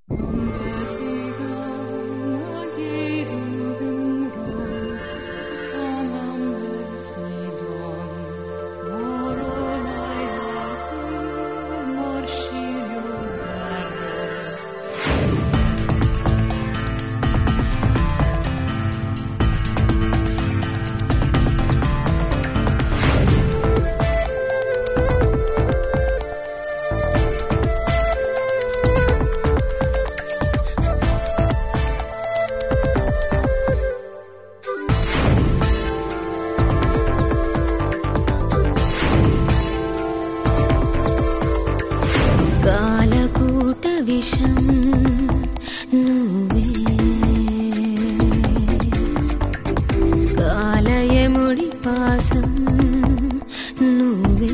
కాలకూట విషం నువ్వే కాలయముడి పాసం నువ్వే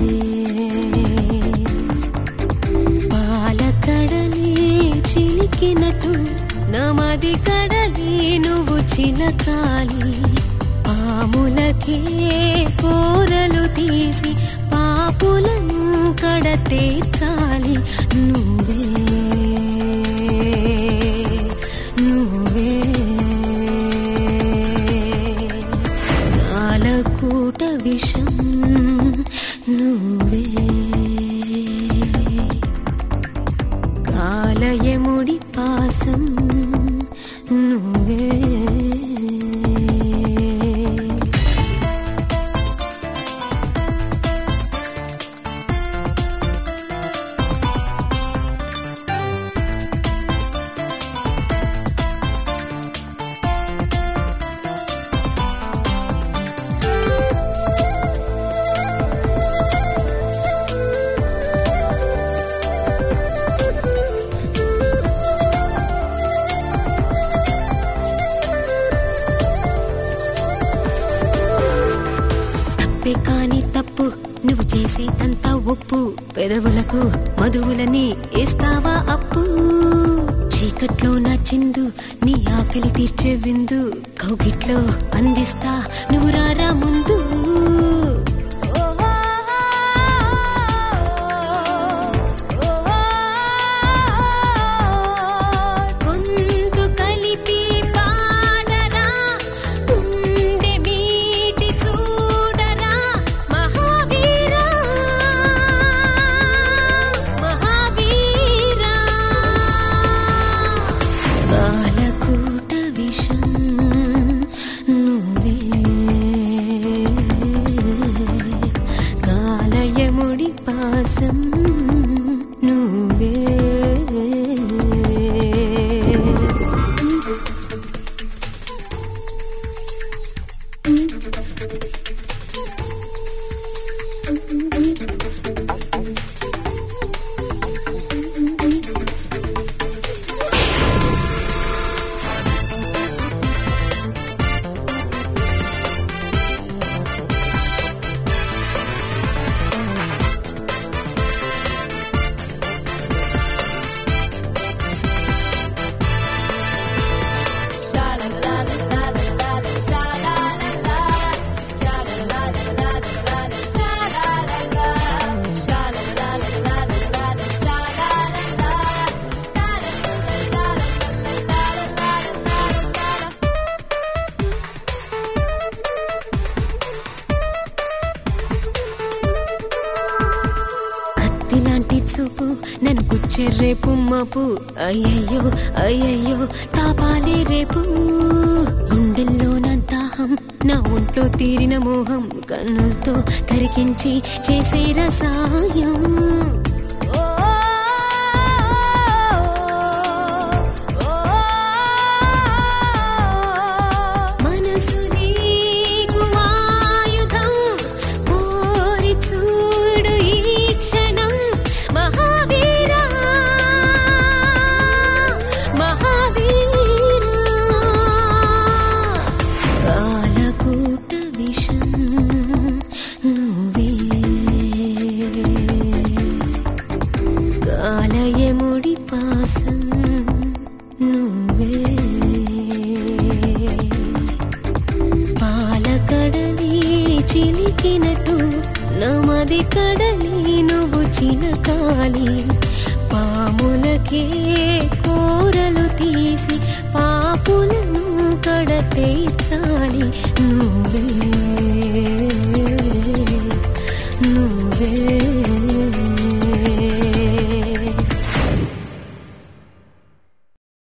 పాలకడలి చిలికినట్టు నమది కడలి నువ్వు చిలకాలి పాములకే కూరలు తీసి పాపులను కడతేర్చాలి నువ్వే నువ్వే కాలకూట విషం నువ్వే కాలయముడి పాసం నువ్వే తప్పే కాని తప్పు నువ్వు చేసేదంతా ఒప్పు పెదవులకు మధువులని ఇస్తావా అప్పు చీకట్లో నా చిందు నీ ఆకలి తీర్చే విందు కౌగిట్లో అందిస్తా నువ్వు రారా ముందు గొంతు కలిపి పాడరా గుండె మీటి చూడరా మహావీరా మహావీరా కాలకూట విషం నువ్వే కాలయముడి పాసం నువ్వే కత్తిలాంటి చూపు నన్ను గుచ్చే రేపు మాపు అయ్యయ్యో అయ్యయ్యో తాపాలే రేపు గుండెల్లో నా దాహం నా ఒంట్లో తీరిన మోహం కన్నులతో కరిగించి చేసే రసాయం మనసు నీకు ఆయుధం కోరి చూడు ఈ క్షణం మహావీరా మహావీరా కాలకూట విషం నువ్వే కాలయముడి పాసం నువ్వే పాలకడలి చిలికినట్టు నమది కడలి నువ్వు చిలకాలి పాముల కొరకే కోరలు తీసి పాపులను కడ తీర్చాలి నువ్వే